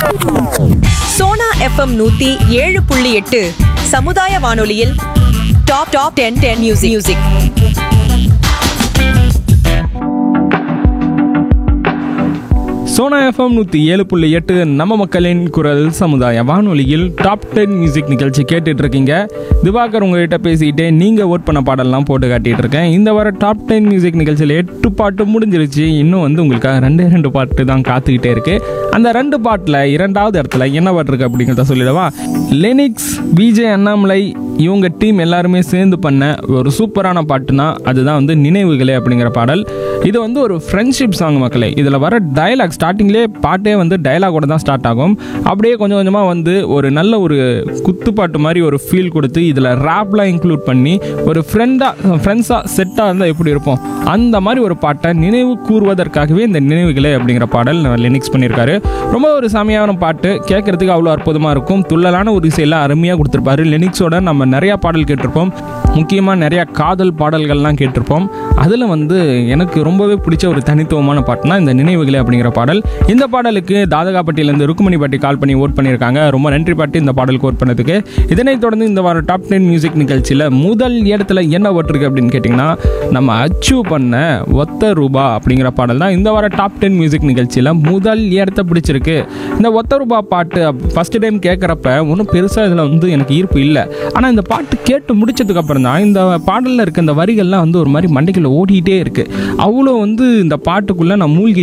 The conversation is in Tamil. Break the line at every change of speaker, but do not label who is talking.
சோனா எஃப்எம் நூத்தி ஏழு புள்ளி எட்டு சமுதாய வானொலியில் top top ten ten music music
Sona FM நூற்றி ஏழு புள்ளி எட்டு நம்ம மக்களின் குரல் சமுதாய வானொலியில் டாப் டென் மியூசிக் நிகழ்ச்சி கேட்டுட்டு இருக்கீங்க திவாகர் உங்ககிட்ட பேசிக்கிட்டே நீங்கள் ஓட் பண்ண பாடல்லாம் போட்டு காட்டிட்டு இருக்கேன் இந்த வார டாப் டென் மியூசிக் நிகழ்ச்சியில் எட்டு பாட்டு முடிஞ்சிருச்சு இன்னும் வந்து உங்களுக்காக ரெண்டே ரெண்டு பாட்டு தான் காத்துக்கிட்டே இருக்கு அந்த ரெண்டு பாட்டில் இரண்டாவது இடத்துல என்ன பாட்டு இருக்கு அப்படிங்கிறத சொல்லிடவா லெனிக்ஸ் விஜய் அண்ணாமலை இவங்க டீம் எல்லாருமே சேர்ந்து பண்ண ஒரு சூப்பரான பாட்டுனா அதுதான் வந்து நினைவுகளே அப்படிங்கிற பாடல் இது வந்து ஒரு ஃப்ரெண்ட்ஷிப் சாங் மக்களே இதில் வர டயலாக் ஸ்டார்டிங்லேயே பாட்டே வந்து டயலாகோட தான் ஸ்டார்ட் ஆகும் அப்படியே கொஞ்சம் கொஞ்சமாக வந்து ஒரு நல்ல ஒரு குத்துப்பாட்டு மாதிரி ஒரு ஃபீல் கொடுத்து இதில் ரேப்லாம் இன்க்ளூட் பண்ணி ஒரு ஃப்ரெண்டாக ஃப்ரெண்ட்ஸாக செட்டாக இருந்தால் எப்படி இருப்போம் அந்த மாதிரி ஒரு பாட்டை நினைவு கூறுவதற்காகவே இந்த நினைவுகளே அப்படிங்கிற பாடல் லினிக்ஸ் பண்ணியிருக்காரு ரொம்ப ஒரு செமையான பாட்டு கேட்கறதுக்கு அவ்வளோ அற்புதமாக இருக்கும் துள்ளலான ஒரு இசையெல்லாம் அருமையாக கொடுத்துருப்பாரு லினிக்ஸோட நம்ம நிறையா பாடல் கேட்டிருப்போம் முக்கியமாக நிறையா காதல் பாடல்கள்லாம் கேட்டிருப்போம் அதில் வந்து எனக்கு ரொம்பவே பிடிச்ச ஒரு தனித்துவமான பாட்டுனா இந்த நினைவுகளே அப்படிங்கிற பாடல் இந்த பாடலுக்கு தாதகாப்பட்டியிலேருந்து ருக்குமணி பாட்டி கால் பண்ணி ஓட் பண்ணியிருக்காங்க ரொம்ப நன்றி பாட்டி இந்த பாடலுக்கு ஓட் பண்ணதுக்கு இதனைத் தொடர்ந்து இந்த வாரம் டாப் டென் மியூசிக் நிகழ்ச்சியில் முதல் இடத்துல என்ன ஓட்டிருக்கு அப்படின்னு கேட்டிங்கன்னா நம்ம அச்சீவ் பண்ண ஒத்த ரூபா அப்படிங்கிற பாடல் தான் இந்த வாரம் டாப் டென் மியூசிக் நிகழ்ச்சியில் முதல் இடத்த பிடிச்சிருக்கு இந்த ஒத்த ரூபா பாட்டு ஃபஸ்ட்டு டைம் கேட்குறப்ப ஒன்றும் பெருசாக இதில் வந்து எனக்கு ஈர்ப்பு இல்லை ஆனால் இந்த பாட்டு கேட்டு முடிச்சதுக்கு அப்புறம் தான் இந்த பாடலில் இருக்க இந்த வரிகள்லாம் வந்து ஒரு மாதிரி மண்டைக்குள்ள ஓடிக்கிட்டே இருக்குது அவ்வளோ வந்து இந்த பாட்டுக்குள்ளே நான் மூழ்கி